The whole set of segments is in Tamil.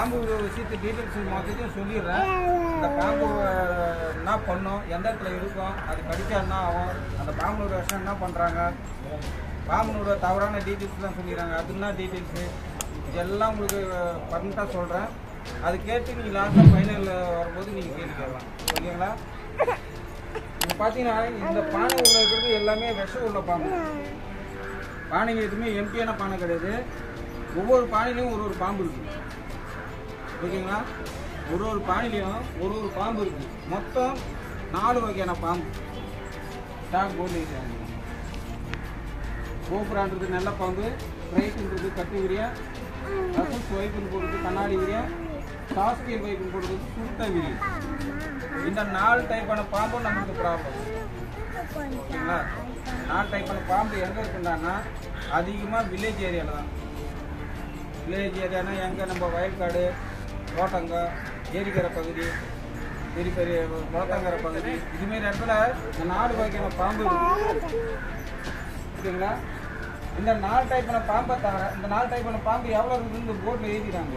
பாம்பு விஷயத்து டீட்டெயில்ஸ் மொத்தத்தையும் சொல்லிடுறேன் இந்த பாம்பு அஹ், என்ன பண்ணும் எந்த இடத்துல இருக்கும் அது கடிச்சா என்ன ஆகும் அந்த பாம்புனோட விஷம் என்ன பண்ணுறாங்க பாம்புனோட தவறான டீட்டெயில்ஸ்லாம் சொல்லிடுறாங்க அது என்ன டீட்டெயில்ஸு இதெல்லாம் உங்களுக்கு பர்மனெண்ட்டாக சொல்கிறேன் அது கேட்டு நீங்கள் லாஸ்ட்டாக ஃபைனல் வரும்போது நீங்கள் கேட்டு கேட்கலாம் ஓகேங்களா இப்போ பார்த்தீங்கன்னா இந்த பானை உள்ள இருக்கிறது எல்லாமே விஷம் உள்ள பாம்பு பானைங்க எதுவுமே எம்டியான பானை கிடையாது ஒவ்வொரு பானையிலையும் ஒரு ஒரு பாம்பு இருக்கு ஓகேங்களா ஒரு ஒரு பானையிலையும் ஒரு ஒரு பாம்பு இருக்கு மொத்தம் நாலு வகையான பாம்பு ஸ்டாக் போர்டு கோபுரான்றது நல்ல பாம்பு ரைட்டுன்றது கட்டு விரியா ரசூஸ் வைப்புன்னு போடுறது கண்ணாடி விரியா சாஸ்கியல் வைப்புன்னு போடுறது சுருட்ட விரியம் இந்த நாலு டைப்பான பாம்பும் நமக்கு ப்ராப்ளம் ஓகேங்களா நாலு டைப்பான பாம்பு எங்கே இருக்குண்டான்னா அதிகமாக வில்லேஜ் ஏரியாவில் தான் வில்லேஜ் ஏரியானா எங்கே நம்ம வயல்காடு தோட்டங்க ஏரிக்கரை பகுதி பெரிய பெரிய குளத்தங்கரை பகுதி இதுமாரி இடத்துல இந்த நாலு வகையான பாம்பு இருக்கு ஓகேங்களா இந்த நாலு டைப்பான பாம்பை தவிர இந்த நாலு டைப்பான பாம்பு எவ்வளோ இருக்குதுன்னு இந்த போர்டில் எழுதிட்டாங்க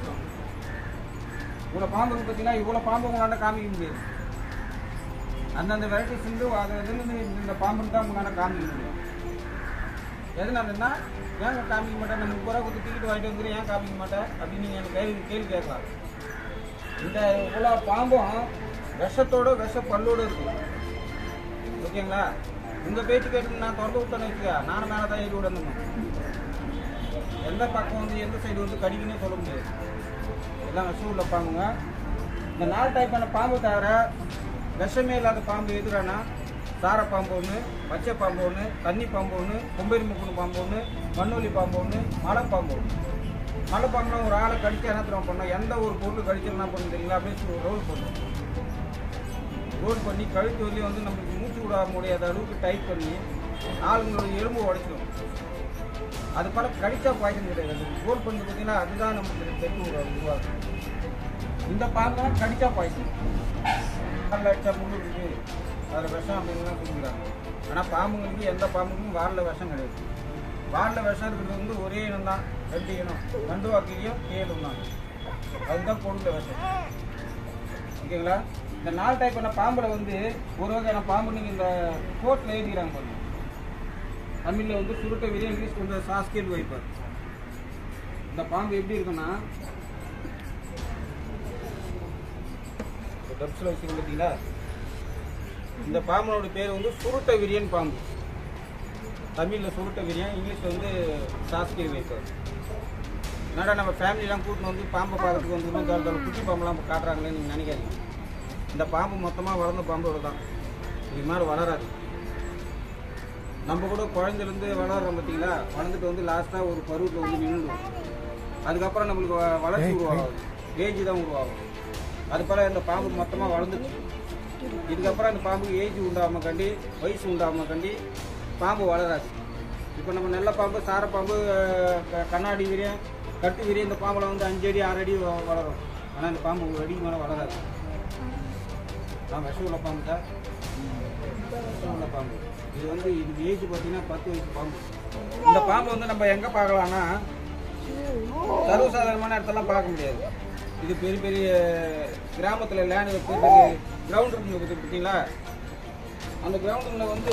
இவ்வளோ பாம்பு இருக்கு பார்த்தீங்கன்னா இவ்வளோ பாம்பு உங்களால் காமிக்க முடியாது அந்தந்த வெரைட்டிஸ் இருந்து அது இதுன்னு இந்த பாம்புன்னு தான் உங்களால் காமிக்க முடியும் எதனாலன்னா ஏங்க காமிக்க மாட்டேன் நம்ம முப்பது ரூபா கொடுத்து டிக்கெட் வாங்கிட்டு வந்துரு ஏன் காமிக்க மாட்டேன் அப்படின்னு நீங்கள் எனக்கு கேள்வி கேள்வி கேட்கலாம் இந்த இவ்வளோ பாம்பும் விஷத்தோட விஷ பல்லோடு இருக்கு ஓகேங்களா உங்கள் பேச்சு கேட்டு நான் திறந்து விட்டேன்னு வச்சுக்க நானும் மேலே தான் ஏறி விடணும் எந்த பக்கம் வந்து எந்த சைடு வந்து கடிக்குன்னு சொல்ல முடியாது எல்லாம் விஷம் உள்ள பாம்புங்க இந்த நாலு டைப்பான பாம்பு தவிர விஷமே இல்லாத பாம்பு எதுறானா சார பாம்பு ஒன்று பச்சை பாம்பு ஒன்று தண்ணி பாம்பு ஒன்று கொம்பேரி முக்குனு பாம்பு ஒன்று மண்ணொலி பாம்பு ஒன்று மலை பாம்பு ஒன்று மலை பாம்புனா ஒரு ஆளை கடிச்சு என்ன தெரியுமா பண்ணோம் எந்த ஒரு பொருள் கடிச்சு என்ன பண்ணும் தெரியுங்களா அப்படியே ரோல் பண்ணும் ரோல் பண்ணி கழுத்து வலி வந்து நம்மளுக்கு மூச்சு விட முடியாத அளவுக்கு டைட் பண்ணி ஆளுங்களோட எலும்பு உடைச்சிடும் அது பல கடிச்சா பாய்ச்சல் கிடையாது ரோல் பண்ணி பார்த்தீங்கன்னா அதுதான் நமக்கு தெற்கு உருவாகும் இந்த பாம்பெல்லாம் கடிச்சா பாய்ச்சல் காலில் அடிச்சா முள்ளு இருக்கு அதில் விஷம் அப்படின்லாம் சொல்லிக்கிறாங்க ஆனால் பாம்புங்களுக்கு எந்த பாம்புக்கும் வாரில் விஷம் கிடையாது வாரில் விஷம் இருக்கிறது வந்து ஒரே இனம் தான் ரெண்டு இனம் ரெண்டு வாக்கிலையும் ஏழு தான் அதுதான் பொருள் விஷம் ஓகேங்களா இந்த நாலு டைப்பான பாம்பில் வந்து ஒரு வகையான பாம்பு நீங்கள் இந்த கோர்ட்டில் எழுதிக்கிறாங்க பாருங்க தமிழில் வந்து சுருட்ட விரியம் இங்கிலீஷ் வந்து சாஸ்கேல் வைப்பர் இந்த பாம்பு எப்படி இருக்குன்னா டப்ஸில் வச்சு பார்த்தீங்களா இந்த பாம்பனோட பேர் வந்து சுருட்ட விரியன் பாம்பு தமிழில் சுருட்ட விரியன் இங்கிலீஷில் வந்து சாஸ்கேல் வைப்பர் என்னடா நம்ம ஃபேமிலிலாம் கூட்டின்னு வந்து பாம்பை பார்க்கறதுக்கு வந்து இன்னும் தோட்டத்தில் குட்டி பாம்பெல்லாம் காட்டுறாங்களேன்னு நீங்கள் நினைக்காதீங்க இந்த பாம்பு மொத்தமாக வளர்ந்த பாம்போட தான் இது மாதிரி வளராது நம்ம கூட குழந்தைலேருந்து வளர்றோம் பார்த்தீங்களா வளர்ந்துட்டு வந்து லாஸ்ட்டாக ஒரு பருவத்தில் வந்து நின்றுடும் அதுக்கப்புறம் நம்மளுக்கு வ- வளர்ச்சி உருவாகும் ஏஜ் தான் உருவாகும் அது போல் இந்த பாம்பு மொத்தமாக வளர்ந்துச்சு இதுக்கப்புறம் அந்த பாம்புக்கு ஏஜ் உண்டாம கண்டி வயசு உண்டாம கண்டி பாம்பு வளராது இப்போ நம்ம நல்ல பாம்பு சார பாம்பு அஹ், க- கண்ணாடி விரியம் கட்டு விரியம் இந்த பாம்புல வந்து அஞ்சு அடி ஆறு அடி வ- வளரும் ஆனால் இந்த பாம்பு ஒரு அடிக்கு மேலே வளராது நான் விஷம் உள்ள பாம்பு தான் விஷம் உள்ள பாம்பு இது வந்து இது ஏஜ் பார்த்தீங்கன்னா பத்து வயசு பாம்பு இந்த பாம்பு வந்து நம்ம எங்கே பார்க்கலாம்னா சர்வசாதாரணமான இடத்தெல்லாம் பார்க்க முடியாது இது பெரிய பெரிய கிராமத்தில் லேண்ட் பெரிய பெரிய கிரவுண்ட் இருக்குங்க பத்தி- பார்த்தீங்களா அந்த கிரவுண்டுங்களை வந்து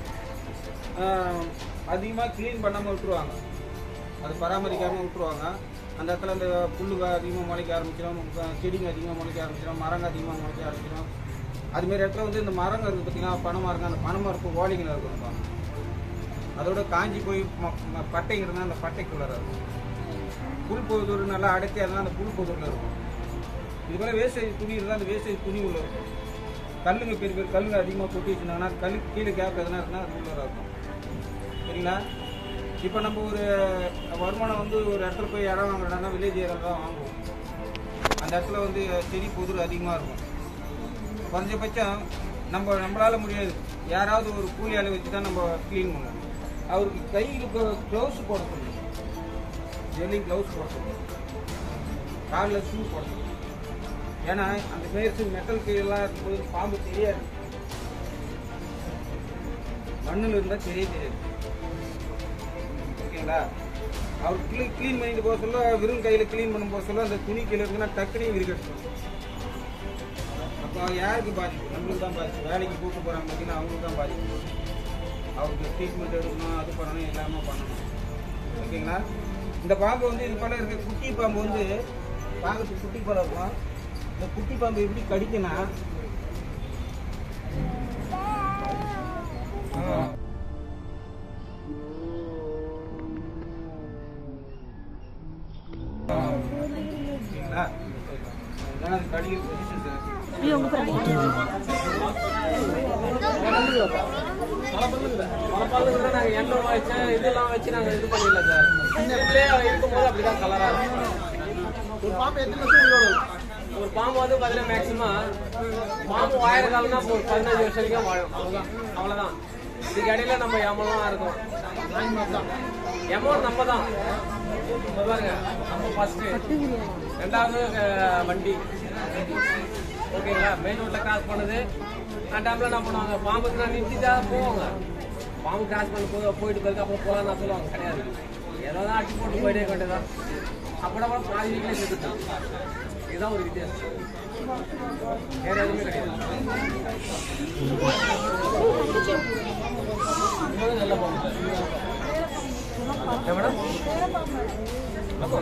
அதிகமாக க்ளீன் பண்ணாமல் விட்டுருவாங்க அது பராமரிக்காமல் விட்டுருவாங்க அந்த இடத்துல அந்த புல்லுங்க அதிகமாக முளைக்க ஆரம்பிச்சிடும் அஹ் செடிங்க அதிகமாக முளைக்க ஆரம்பிச்சிடும் மரங்க அதிகமாக முளைக்க ஆரம்பிச்சிடும் அதுமாரி இடத்துல வந்து இந்த மரங்க இருக்குது பார்த்தீங்கன்னா பனை மரங்க அந்த பனை மரத்து ஓலிங்க இருக்கும் அதோட காஞ்சி போய் ம- ம- பட்டைங்கிறதுனா அந்த பட்டைக்குள்ளார இருக்கும் புல் பொதுர் நல்லா அடைத்தி அதெல்லாம் அந்த புல் பொதுரில் இருக்கும் இது போல வேஸ்டேஜ் துணி இருந்தால் அந்த வேஸ்டேஜ் துணி உள்ள இருக்கும் கல்லுங்க பெரிய பெரிய கல்லுங்க அதிகமாக கொட்டி வச்சுருந்தாங்கன்னா அது கல்லு கீழே கேப் எதனா இருக்குன்னா அது உள்ளார இருக்கும் சரிங்களா இப்போ நம்ம ஒரு வருமானம் வந்து ஒரு இடத்துல போய் இடம் வாங்குறோம்னா வில்லேஜ் ஏரியாவில் தான் வாங்குவோம் அந்த இடத்துல வந்து செடி புதிர் அதிகமாக இருக்கும் குறைஞ்சபட்சம் நம்ம நம்மளால முடியாது யாராவது ஒரு கூலி ஆளை வச்சு தான் நம்ம க்ளீன் பண்ணணும் அவருக்கு கையில் க்ளவுஸ் போட சொல்லணும் டெய்லி க்ளவுஸ் போட சொல்லணும் காலில் ஷூ போட சொல்லணும் ஏன்னா அந்த பேர்ஸ் மெட்டல் கீழெல்லாம் இருக்கும்போது பாம்பு தெரியாது மண்ணில் இருந்தால் தெரிய தெரியாது ஓகேங்களா அவர் க்ளீன் க்ளீன் பண்ணிட்டு போக சொல்ல வெறும் கையில் க்ளீன் பண்ணும் போக சொல்ல அந்த துணி கீழே இருக்குன்னா டக்குனே விரிக்கட்டும் அப்போ யாருக்கு பாதிப்பு நம்மளுக்கு தான் பாதிப்பு வேலைக்கு கூப்பிட்டு போகிறாங்க பார்த்தீங்கன்னா அவங்களுக்கு தான் பாதிப்பு அவருக்கு ட்ரீட்மெண்ட் எடுக்கணும் அது பண்ணணும் எல்லாமே பண்ணணும் ஓகேங்களா இந்த பாம்பு வந்து இது போல இருக்க குட்டி பாம்பு வந்து பார்க்கறதுக்கு குட்டி போல இருக்கும் இந்த குட்டி பாம்பு எப்படி கடிக்குன்னா ஓகேங்களா அதுதான் அது கடிக்கிறது position சார் மலைப்பாலுக்கு நாங்க எண்ணெய் வச்சு இதெல்லாம் வச்சு நாங்க இது பண்ணிடல சார் இதுலயே இருக்கும்போது அப்படிதான் கலரா இருக்கும் ஒரு பாம்பு எத்தனை வருஷம் உயிரோட இருக்கும்? ஒரு பாம்பு வந்து பாத்தீங்கன்னா மேக்ஸிமம் பாம்பு வாயிற காலம்னா ஒரு பதினஞ்சு வருஷம் வரைக்கும் வாழும் அவ்வளவுதான் அவ்வளவுதான் இதுக்கு இடையில நம்ம எமலாம் இருக்கும் நாய் மாதிரி தான். எமௌண்ட் நம்ம தான் இப்ப பாருங்க நம்ம ஃபர்ஸ்ட் ரெண்டாவது அஹ், வண்டி ஓகேங்களா மெயின் ரோட்ல கிராஸ் பண்ணுது அந்த டைம்ல என்ன பண்ணுவாங்க பாம்புக்கு நான் நிறுத்திட்டா போவாங்க பாம்பு கிராஸ் பண்ண போய் போயிட்டு பிறகு அப்புறம் போலாம் நான் சொல்லுவாங்க கிடையாது ஏதோ தான் அடிச்சு போட்டு போயிட்டே இருக்க வேண்டியதான் அப்பட கூட பாதி வீட்டிலே செத்துட்டான் இதுதான் ஒரு வித்தியாசம் வேற எதுவுமே கிடையாது இது வந்து நல்ல பாம்பு சார். ஏன் மேடம் ஆமா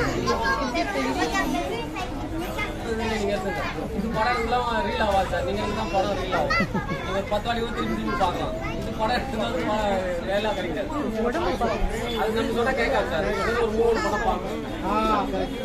நீங்க எடுத்துங்க. இது படம் எல்லாம் ரீல் ஆகாது சார் நீங்க தான் படம் ரீல் ஆகும் நீங்க ஒரு பத்து வாட்டி கூட திரும்பி திரும்பி பார்க்கலாம் இது படம் எடுத்து வேலை கிடைக்காது அது நம்ம சொன்னா கேட்காது சார் இது ஒரு மூணு படம் பார்க்கணும் ஆ, correct.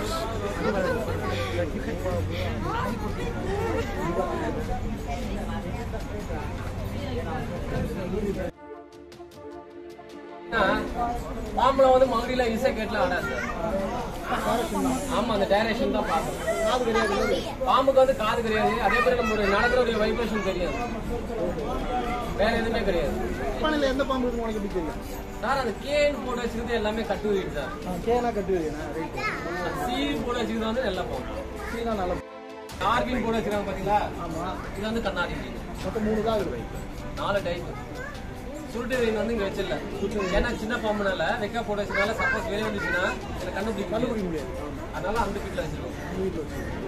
பாம்புல வந்து மகுடியில இசை கேட்டுல ஆடாது சார் ஆமா அந்த டைரக்ஷன் தான் பார்க்கணும் காது கிடையாது இல்லை. பாம்புக்கு வந்து காது கிடையாது அதே மாதிரி நம்ம நடக்கிற வைப்ரேஷன் தெரியாது வேற எதுவுமே கிடையாது ஜப்பானில் எந்த பாம்பு இருக்கு உனக்கு எப்படி தெரியும் சார் அந்த கேன் போட்டு வச்சுக்கிறது எல்லாமே கட்டு வீடு சார் ஆ, கேனா கட்டு வைக்கணும் ரைட் சீன் போட்டு வச்சுக்கிறது வந்து நல்ல பாம்பு சீனா நல்ல ஆர்பின் போட்டு வச்சுக்கிறாங்க பாத்தீங்களா ஆமா இது வந்து கண்ணாடி மீன் மொத்தம் மூணு தான் இருக்கு நாலு டைப் சுருட்டு மீன் வந்து இங்க வச்சிடல ஏன்னா சின்ன பாம்புனால வெக்க போட்டு வச்சதுனால சப்போஸ் வெளியே வந்துச்சுன்னா எனக்கு கண்டுபிடிக்க கண்டுபிடிக்க முடியாது முடியாது ஆமா. அதனால அந்த வீட்டில் வச்சிருக்கோம் நம்ம வீட்டில் வச்சு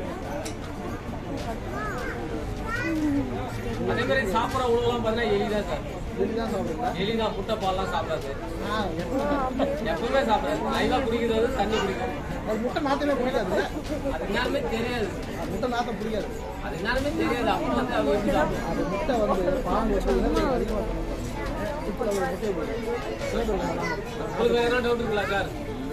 அதே மாதிரி சாப்பிட்ற உணவுலாம் பார்த்தீங்கன்னா எலி தான் சார் வெளியே தான் சாப்பிடுங்களா எலி தான் முட்டை பால்லாம் சாப்பிடாது ஆ எப்படி எப்பவுமே சாப்பிடாது லைவா குடிக்கிறது வந்து தண்ணி குடிக்கும் அது முட்டை நாத்தமே பிடிக்காது அது என்னமே தெரியாது அது முட்டை நாத்தம் பிடிக்காது அது என்னமே தெரியாது அப்போ வந்து அவங்க எப்படி சாப்பிடும் அது முட்டை வந்து பாம்பு வந்து இனப்பெருக்கம் அதிகமாக பண்ணும் இப்போ ஒரு முட்டையை போடுது இனப்பெருக்கம் பண்ணாம உங்களுக்கு எதனா டவுட் இருக்குல்ல சார்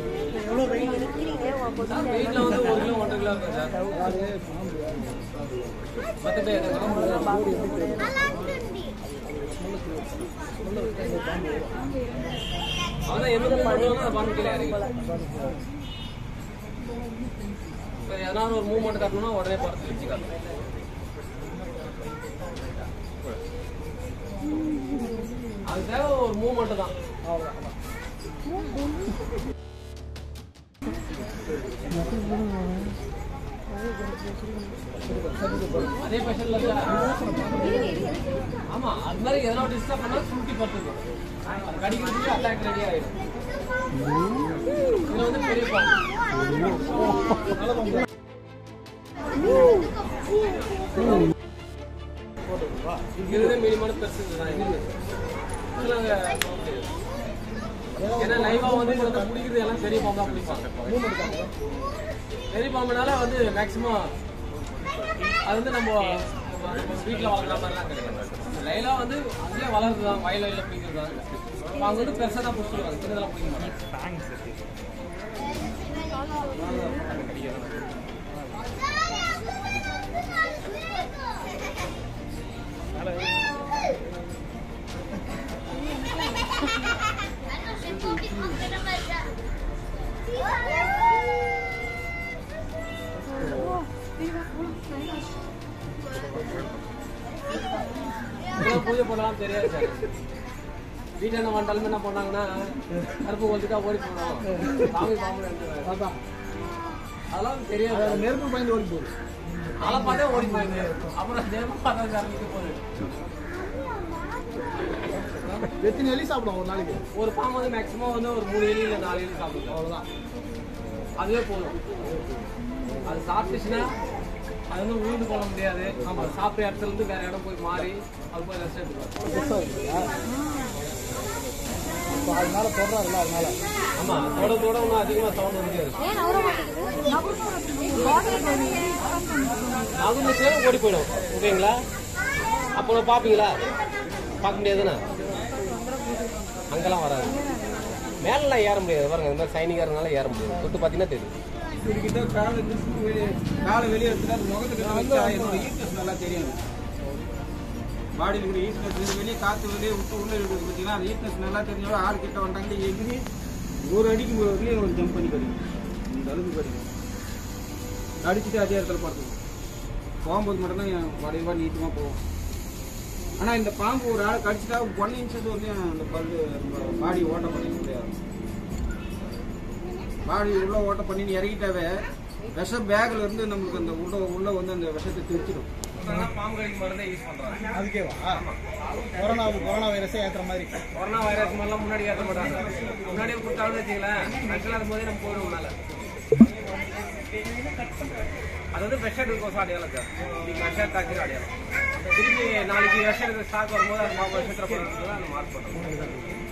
சார் வெயிட்ல வந்து ஒரு கிலோ ஒன்றரை கிலோ இருக்கும் சார் யாரு பாம்பு பத்து பேர் ஓடி எப்படி தெரியும் அவதான் எந்த பண்ணுவாங்க அந்த பாம்பு கீழே இறங்கி இப்போ எதனால ஒரு மூவ்மெண்ட் காட்டணும்னா உடனே படத்தில் வச்சு காட்டணும் அது தேவை ஒரு மூவ்மெண்ட் தான் அவ்வளோதான் அதே ஸ்பெஷல்ல ஆமா அது மாதிரி எதனா டிஸ்டர்ப் பண்ணா சுருட்டி படுத்துக்கும் அது கடிக்கிறதுக்கு அட்டாக் ரெடி ஆயிடும் இது வந்து பெரிய பாம்பு இதுவே மினிமம் பெருசு இதுதான் இது இது நாங்க சொல்ல முடியாது. ஏன்னா லைவா வந்து இது வந்து பிடிக்கிறது எல்லாம் பெரிய பாம்பா பிடிப்பாங்க பெரிய பாம்புனால வந்து மேக்ஸிமம் அது வந்து நம்ம வீட்டில் வளர்க்குற மாதிரிலாம் கிடையாது லைலா வந்து அங்கேயே வளருது தான் வயல் வயலில் பிடிக்கிறது தான் அப்ப அவங்க வந்து பெருசாக தான் பிடிச்சிருவாங்க சின்னதெல்லாம் பிடிக்க மாட்டாங்க இதெல்லாம் பூஜை பண்ணலாம் தெரியாது சார் வீட்டில் என்ன வந்தாலும் என்ன பண்ணாங்கன்னா கருப்பு கொளுத்துட்டா ஓடி போனோம் சாமி பாம்பு அதான் அதெல்லாம் தெரியாது அது நெருப்பு பயந்து ஓடி போகுது அதை பார்த்தே ஓடி போயிடுது அப்புறம் நெருப்பு பார்த்தா சார் போகுது எத்தனை எலி சாப்பிடும் ஒரு நாளைக்கு ஒரு பாம்பு வந்து மேக்ஸிமம் வந்து ஒரு மூணு எலி இல்லை நாலு எலி சாப்பிடும் அவ்வளோதான் அதுவே போதும் அது சாப்பிட்டுச்சுன்னா அது வந்து உழுந்து போட முடியாது நம்ம சாப்பிட்ட இடத்துல இருந்து வேற இடம் போய் மாறி அது போய் ரெஸ்ட் எடுத்துக்கலாம் புதுசாக இருக்குல்ல அப்போ அது மேலே தொடராதுல்ல அதனால ஆமா தோட தோட ஒன்றும் அதிகமாக சவுண்ட் முடியாது ஏன் நவர மாட்டேங்குது நவர மாட்டேங்குது பாட்டில் போய் நகுந்துச்சுன்னா ஓடி போயிடும் ஓகேங்களா அப்போ பார்ப்பீங்களா பார்க்க முடியாதுண்ணா அங்கெல்லாம் வராது மேலெல்லாம் ஏற முடியாது பாருங்க இந்த மாதிரி சைனிங்காக இருந்தாலும் ஏற முடியாது தொட்டு பார்த்தீங்கன்னா தெரியும் இதுக்கிட்ட காலை திருப்பி வெளியே காலை வெளியே எடுத்துட்டு அது முகத்துக்கிட்ட வச்சா என்னோட ஈஸ்னஸ் நல்லா தெரியும் பாடியில் இருக்கிற ஈஸ்னஸ் வெளியே காற்று வெளியே விட்டு உள்ளே இருக்குது பார்த்தீங்கன்னா அந்த ஈஸ்னஸ் நல்லா தெரிஞ்சாலும் ஆள் கிட்ட வந்தாங்க எகிரி ஒரு அடிக்கு வெளியே ஒரு ஜம்ப் பண்ணி கிடைக்கும் இந்த அளவுக்கு கிடைக்கும் அடிச்சுட்டு அதே இடத்துல பார்த்துக்கும் போகும்போது மட்டும்தான் என் வடிவா நீட்டமாக போகும் ஆனால் இந்த பாம்பு ஒரு ஆள் கடிச்சிட்டா ஒன் இன்ச்சஸ் வந்து அந்த பல்லு பாடி ஓட்ட பண்ணி முடியாது பாடி உள்ள ஓட்ட பண்ணி இறங்கிட்டாவே விஷ பேக்ல இருந்து நம்மளுக்கு அந்த உள்ள உள்ள வந்து அந்த விஷத்தை திரிச்சிடும் பாம்பு கடிக்கு மருந்தை யூஸ் பண்ணுறாங்க அதுக்கேவா கொரோனா கொரோனா வைரஸே ஏற்றுற மாதிரி கொரோனா வைரஸ் மாதிரிலாம் முன்னாடி ஏற்ற மாட்டாங்க முன்னாடியே கொடுத்தாலும் வச்சுங்களேன் நெட்டில் இருக்கும்போதே நம்ம போயிடுவோம் மேலே அது வந்து ஃப்ரெஷ் எடுக்கும் அடையாளம் சார் இன்னைக்கு ஃப்ரெஷ் எடுத்தாச்சு அடையாளம் திருப்பி நாளைக்கு ஃப்ரெஷ் எடுக்கிற ஸ்டாக் வரும்போது அது மாவு வருஷத்தில் போடுறதுக்கு அந்த மார்க் பண்ணுறோம்